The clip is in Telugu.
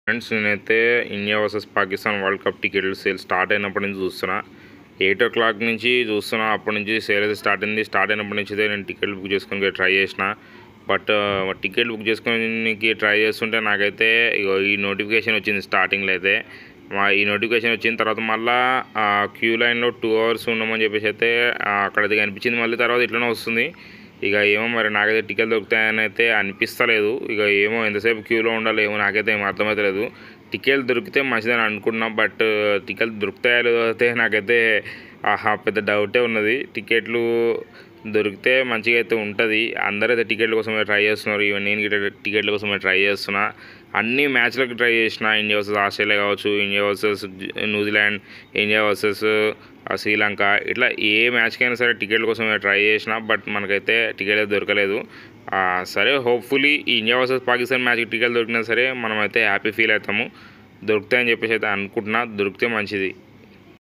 ఫ్రెండ్స్ నేనైతే India versus Pakistan world cup టికెట్లు సేల్ స్టార్ట్ అయినప్పటి నుంచి చూస్తున్నా ఎయిట్ ఓ క్లాక్ నుంచి చూస్తున్నా అప్పటి నుంచి సేల్ అయితే స్టార్ట్ అయింది స్టార్ట్ అయినప్పటి నుంచి అయితే నేను టికెట్ బుక్ చేసుకొని ట్రై చేసిన బట్ టికెట్ బుక్ చేసుకోనికి ట్రై చేస్తుంటే నాకైతే ఇగో ఈ నోటిఫికేషన్ వచ్చింది స్టార్టింగ్లో అయితే మా ఈ నోటిఫికేషన్ వచ్చిన తర్వాత మళ్ళా క్యూ లైన్లో టూ అవర్స్ ఉండమని చెప్పేసి అయితే ఆ, అక్కడైతే కనిపించింది మళ్ళీ తర్వాత ఇట్లనే వస్తుంది ఇక ఏమో మరి నాకైతే టికెట్ దొరుకుతాయని అయితే అనిపిస్తలేదు ఇక ఏమో ఎంతసేపు క్యూలో ఉండాలి ఏమో నాకైతే ఏం అర్థమవుతలేదు టికెట్ దొరికితే మంచిదని అనుకుంటున్నా బట్ టికెట్ దొరుకుతాయో లేదో అయితే నాకైతే ఆహా పెద్ద డౌటే ఉన్నది టికెట్లు దొరికితే మంచిగా అయితే ఉంటుంది అందరైతే టికెట్ల కోసమే ట్రై చేస్తున్నారు ఈవెన్ నేను గిట్ట టికెట్ల కోసమే ట్రై చేస్తున్నా అన్ని మ్యాచ్లకు ట్రై చేసిన ఇండియా వర్సెస్ ఆస్ట్రేలియా కావచ్చు ఇండియా వర్సెస్ న్యూజిలాండ్ ఇండియా వర్సెస్ శ్రీలంక ఇట్లా ఏ మ్యాచ్కైనా సరే టికెట్ల కోసమే ట్రై చేసిన బట్ మనకైతే టికెట్ అయితే దొరకలేదు ఆ, సరే హోప్ఫుల్లీ ఈ ఇండియా వర్సెస్ పాకిస్తాన్ మ్యాచ్కి టికెట్ దొరికినా సరే మనమైతే హ్యాపీ ఫీల్ అవుతాము దొరుకుతాయని చెప్పేసి అయితే అనుకుంటున్నా దొరికితే మంచిది